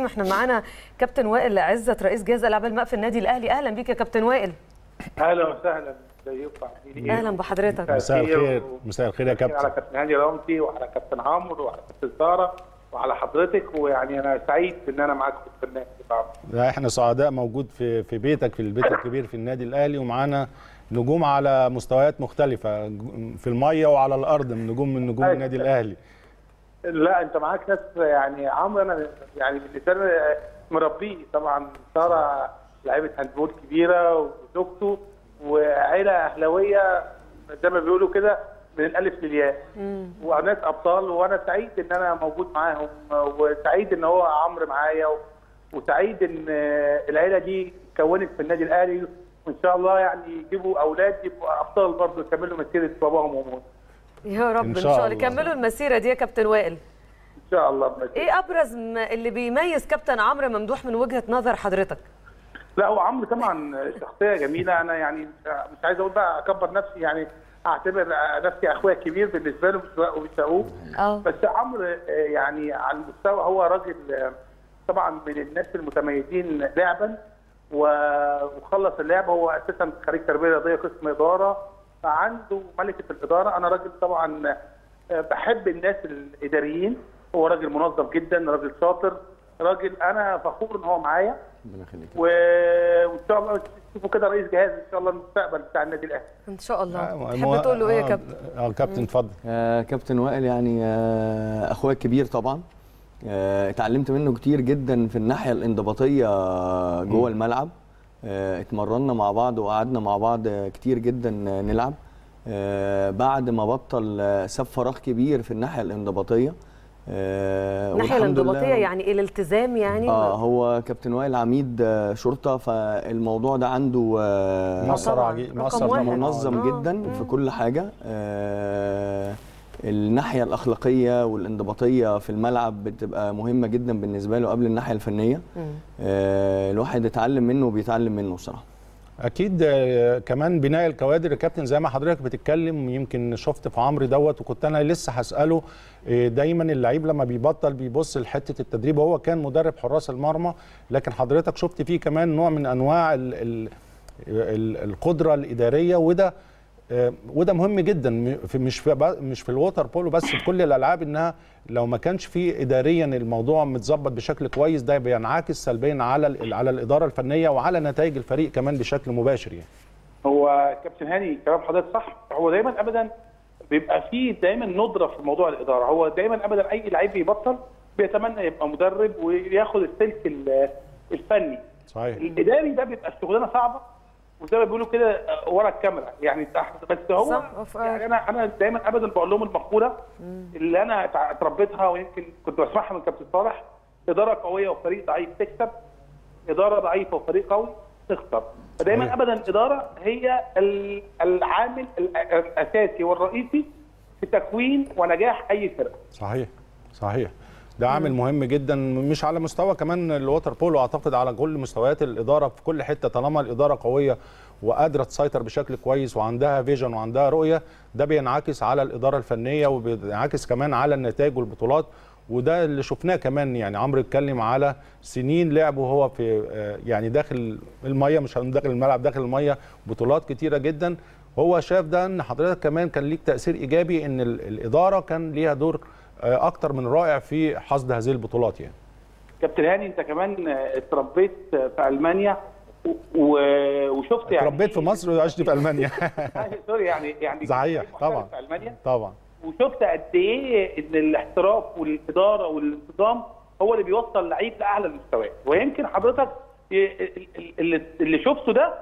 احنا معانا كابتن وائل عزت رئيس جهاز العاب الماء في النادي الاهلي اهلا بيك يا كابتن وائل اهلا وسهلا ازيكم عاملين ايه؟ اهلا بحضرتك مساء الخير مساء الخير يا على كابتن كابتن هاني رمزي وعلى كابتن عمرو وعلى كابتن ساره وعلى حضرتك ويعني انا سعيد ان انا معاكم في البرنامج طبعا لا احنا سعداء موجود في في بيتك في البيت الكبير في النادي الاهلي ومعانا نجوم على مستويات مختلفة في المية وعلى الأرض من نجوم من نجوم أيوة. النادي الأهلي لا انت معاك ناس يعني عمرو انا يعني بالنسبه لي مربيه طبعا ساره لعيبه هاندبول كبيره وزوجته وعيله اهلاويه زي ما بيقولوا كده من الالف للياء وناس ابطال وانا سعيد ان انا موجود معاهم وسعيد ان هو عمرو معايا وسعيد ان العيله دي اتكونت في النادي الاهلي وان شاء الله يعني يجيبوا اولاد يبقوا ابطال برضه يكملوا مسيره باباهم وامهم يا رب ان إن شاء, شاء الله الله. كملوا المسيره دي يا كابتن وائل ان شاء الله بمسيرة. ايه ابرز ما اللي بيميز كابتن عمرو ممدوح من وجهه نظر حضرتك لا هو عمرو طبعا شخصيه جميله انا يعني مش عايز اقول بقى اكبر نفسي يعني اعتبر نفسي اخويا الكبير بالنسبه له مش ومش اخوه اه بس عمرو آه، يعني على المستوى هو راجل آه، طبعا من الناس المتميزين لعبا و- وخلص اللعب هو اساسا خريج تربيه رياضيه قسم اداره فعنده ملكه الاداره انا راجل طبعا آه، بحب الناس الاداريين هو راجل منظم جدا راجل شاطر راجل انا فخور ان هو معايا ربنا يخليك و- وان شاء الله تشوفوا كده رئيس جهاز ان شاء الله المستقبل بتاع النادي الاهلي ان شاء الله آه، تحب تقول له ايه يا آه، كابتن اه كابتن اتفضل آه كابتن وائل يعني آه اخويا الكبير طبعا آه اتعلمت منه كتير جدا في الناحيه الانضباطيه جوه الملعب آه اتمرنا مع بعض وقعدنا مع بعض آه، كتير جدا آه، نلعب آه بعد ما بطل آه، ساب فراغ كبير في الناحيه الانضباطيه آه الناحيه والحمد لله- الانضباطيه يعني ايه الالتزام يعني اه هو كابتن وائل عميد آه، شرطه فالموضوع ده عنده آه مؤثر طبعاً. عجي- رقم مؤثر واحد. طبعاً. منظم آه. جدا في كل حاجه آه الناحيه الاخلاقيه والانضباطيه في الملعب بتبقى مهمه جدا بالنسبه له قبل الناحيه الفنيه مم. آه الواحد اتعلم منه وبيتعلم منه بصراحه اكيد آه، كمان بناء الكوادر يا كابتن زي ما حضرتك بتتكلم يمكن شفت في عمرو دوت وكنت انا لسه هساله آه، دايما اللعيب لما بيبطل بيبص لحته التدريب وهو كان مدرب حراس المرمى لكن حضرتك شفت فيه كمان نوع من انواع ال ال ال القدره الاداريه وده آه، وده مهم جدا م- في مش في ب- مش في الووتر بولو بس في كل الالعاب انها لو ما كانش في اداريا الموضوع متظبط بشكل كويس ده بينعكس سلبيا على ال- على الاداره الفنيه وعلى نتائج الفريق كمان بشكل مباشر يعني هو كابتن هاني كلام حضرتك صح هو دايما ابدا بيبقى فيه دايما ندره في موضوع الاداره هو دايما ابدا اي لعيب بيبطل بيتمنى يبقى مدرب وياخد السلك ال- الفني صحيح الاداري ده بيبقى الشغلانه صعبه وزي ما بيقولوا كده آه، ورا الكاميرا يعني تحت بس هو صح، أوف، آه. يعني انا انا دايما ابدا بقول لهم المقوله اللي انا اتع- اتربيتها ويمكن كنت بسمعها من كابتن صالح اداره قويه وفريق ضعيف تكسب اداره ضعيفه وفريق قوي تخسر فدايما صحيح. ابدا الاداره هي ال- العامل ال- الاساسي والرئيسي في تكوين ونجاح اي فرقه صحيح صحيح ده عامل مهم جدا مش على مستوى كمان الووتر بولو اعتقد على كل مستويات الاداره في كل حته طالما الاداره قويه وقادره تسيطر بشكل كويس وعندها فيجن وعندها رؤيه ده بينعكس على الاداره الفنيه وبينعكس كمان على النتائج والبطولات وده اللي شفناه كمان يعني عمرو اتكلم على سنين لعبه هو في آه، يعني داخل الميه مش هنقول داخل الملعب داخل الميه بطولات كتيره جدا هو شاف ده ان حضرتك كمان كان ليك تاثير ايجابي ان ال- الاداره كان ليها دور آه، اكتر من رائع في حصد هذه البطولات يعني كابتن هاني انت كمان آه، اتربيت في المانيا و- و- وشفت يعني اتربيت في مصر وعشت في المانيا سوري يعني يعني صحيح، محترف طبعا. في المانيا طبعا وشفت قد ايه ان الاحتراف والاداره والانتظام هو اللي بيوصل لعيب لاعلى المستويات ويمكن حضرتك ال- ال- اللي اللي شفته ده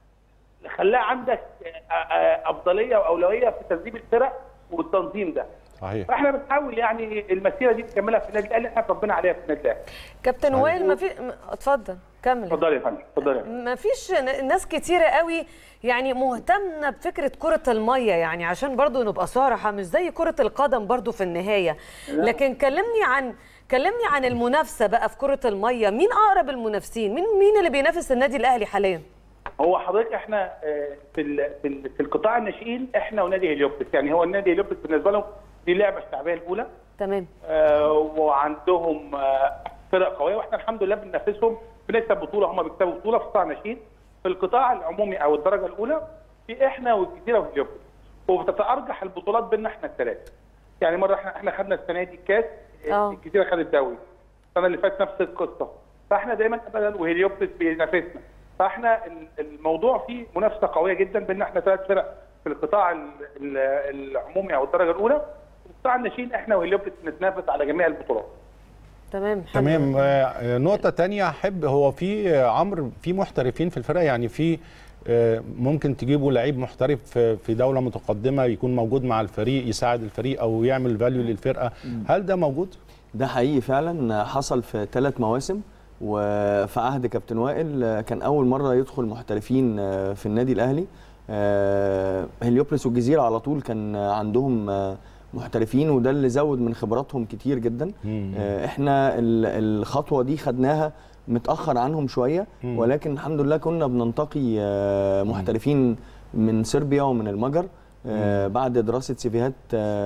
خلاه عندك آه، آه، افضليه واولويه في تدريب الفرق والتنظيم ده صحيح فاحنا بنحاول يعني المسيره دي نكملها في النادي الاهلي احنا اتربينا عليها في النادي الاهلي كابتن صحيح. وائل ما في م- اتفضل كمل اتفضل يا فندم اتفضل يا فندم ما فيش ن- ناس كتيرة قوي يعني مهتمة بفكرة كرة المية يعني عشان برضو نبقى صراحة مش زي كرة القدم برضو في النهاية لكن كلمني عن كلمني عن المنافسة بقى في كرة المية مين أقرب المنافسين مين مين اللي بينافس النادي الأهلي حاليا هو حضرتك احنا آه، في ال- في ال- في القطاع الناشئين احنا ونادي هليوبلس يعني هو النادي هليوبلس بالنسبه لهم دي اللعبه الشعبيه الاولى تمام آه، وعندهم آه، فرق قويه واحنا الحمد لله بننافسهم بنكسب بطوله هم بيكسبوا بطوله في قطاع ناشئين في القطاع العمومي او الدرجه الاولى في احنا والجزيره والهليوبوليس وبتتارجح البطولات بيننا احنا الثلاثه يعني مره احنا احنا خدنا السنه دي الكاس آه. الجزيره خدت الدوري السنه اللي فاتت نفس القصه فاحنا دايما ابدا وهليوبوليس بينافسنا فاحنا ال- الموضوع فيه منافسه قويه جدا بيننا احنا ثلاث فرق في القطاع ال- ال- العمومي او الدرجه الاولى وفي قطاع الناشئين احنا وهليوبوليس بنتنافس على جميع البطولات تمام حلو. تمام آه، نقطة تانية أحب هو في آه، عمرو في محترفين في الفرقة يعني في آه، ممكن تجيبوا لعيب محترف في- في دولة متقدمة يكون موجود مع الفريق يساعد الفريق أو يعمل فاليو للفرقة هل ده موجود؟ ده حقيقي فعلا حصل في ثلاث مواسم وفي عهد كابتن وائل كان اول مره يدخل محترفين في النادي الاهلي آه، هليوبلس والجزيره على طول كان عندهم محترفين وده اللي زود من خبراتهم كتير جدا مم. آه، احنا ال- الخطوه دي خدناها متاخر عنهم شويه مم. ولكن الحمد لله كنا بننتقي آه، محترفين من صربيا ومن المجر آه، بعد دراسه سيفيهات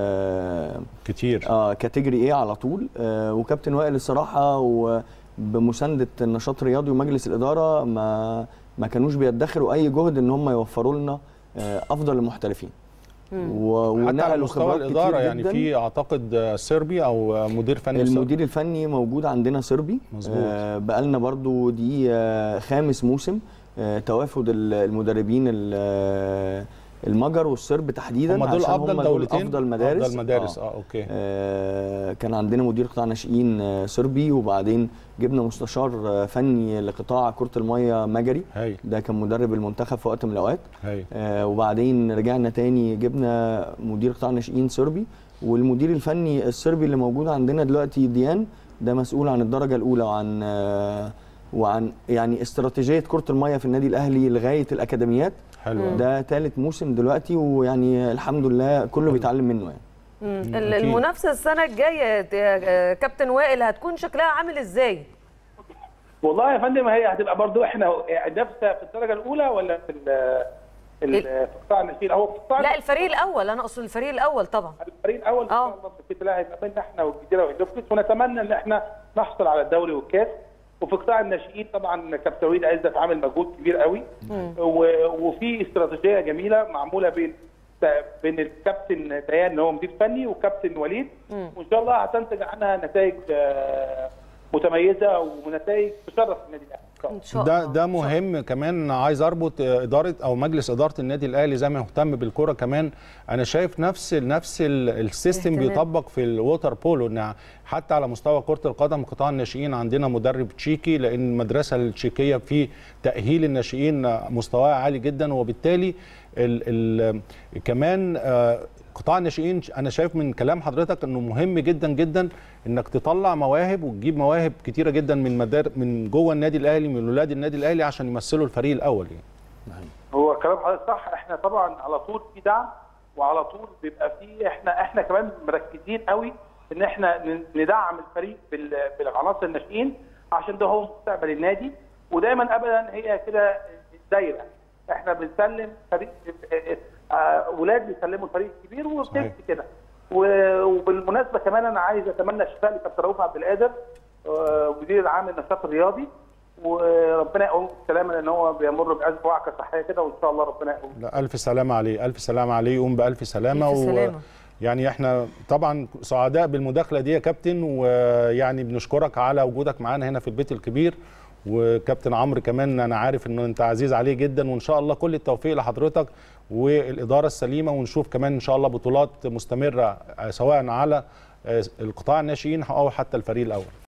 آه، كتير اه كاتيجوري ايه على طول آه وكابتن وائل الصراحه وبمسانده النشاط الرياضي ومجلس الاداره ما ما كانوش بيدخروا اي جهد ان هم يوفروا لنا آه افضل المحترفين و- حتى على ونقلوا مستوى خبرات الإدارة كتير يعني جداً. في أعتقد آه، سيربي أو آه، مدير فني سيربي. المدير الفني موجود عندنا صربي مظبوط. آه بقالنا برضو دي آه خامس موسم آه توافد ال- المدربين ال- آه، المجر والصرب تحديدا هم دول عشان أفضل هم دولتين افضل مدارس أفضل مدارس أه أوكي آه، كان عندنا مدير قطاع ناشئين آه، صربي وبعدين جبنا مستشار آه، فني لقطاع كرة المية مجري هاي ده كان مدرب المنتخب في وقت من الأوقات هاي آه، وبعدين رجعنا تاني جبنا مدير قطاع ناشئين صربي والمدير الفني الصربي اللي موجود عندنا دلوقتي ديان ده مسؤول عن الدرجة الأولى وعن آه، وعن يعني استراتيجية كرة المية في النادي الأهلي لغاية الأكاديميات حلو أوي. ده ثالث موسم دلوقتي ويعني الحمد لله كله بيتعلم منه يعني مم. ال- أكيد. المنافسه السنه الجايه يا كابتن وائل هتكون شكلها عامل ازاي؟ والله يا فندم هي هتبقى برضو احنا نفسها في الدرجه الاولى ولا في ال- ال- في قطاع الناشئين هو في قطاع لا الفريق الاول انا اقصد الفريق الاول طبعا الفريق الاول ان آه. شاء الله باذن الله هيبقى بيننا احنا والجزيره والهليوبوليس ونتمنى ان احنا نحصل على الدوري والكاس وفي قطاع الناشئين طبعا كابتن وليد عزت عامل مجهود كبير قوي و- وفي استراتيجيه جميله معموله بين بين الكابتن ديان اللي هو مدير فني وكابتن وليد وان شاء الله هتنتج عنها نتائج آه، متميزه ونتائج تشرف النادي الاهلي إن شاء الله. ان شاء ده الله ده مهم كمان عايز اربط اداره او مجلس اداره النادي الاهلي زي ما مهتم بالكره كمان انا شايف نفس ال نفس ال- السيستم اهتمام. بيطبق في الووتر بولو ان حتى على مستوى كره القدم قطاع الناشئين عندنا مدرب تشيكي لان المدرسه التشيكيه في تاهيل الناشئين مستواها عالي جدا وبالتالي ال ال كمان آه، قطاع الناشئين انا شايف من كلام حضرتك انه مهم جدا جدا انك تطلع مواهب وتجيب مواهب كتيره جدا من مدار من جوه النادي الاهلي من ولاد النادي الاهلي عشان يمثلوا الفريق الاول يعني هو كلام حضرتك صح احنا طبعا على طول في دعم وعلى طول بيبقى في احنا احنا كمان مركزين قوي ان احنا ن- ندعم الفريق بال- بالعناصر الناشئين عشان ده هو مستقبل النادي ودايما ابدا هي كده دايره احنا بنسلم فريق آه، ولاد بيسلموا الفريق الكبير صحيح. وبتمشي كده و- وبالمناسبه كمان انا عايز اتمنى الشفاء لكابتن رؤوف عبد القادر آه، مدير العام للنشاط الرياضي وربنا يقوم بالسلامه لان هو بيمر بازمه وعكه صحيه كده وان شاء الله ربنا يقوم لا الف سلامه عليه الف سلامه عليه يقوم بالف سلامه ألف سلامة. يعني احنا طبعا سعداء بالمداخله دي يا كابتن ويعني بنشكرك على وجودك معانا هنا في البيت الكبير وكابتن عمرو كمان انا عارف ان انت عزيز عليه جدا وان شاء الله كل التوفيق لحضرتك والاداره السليمه ونشوف كمان ان شاء الله بطولات مستمره سواء على القطاع الناشئين او حتى الفريق الاول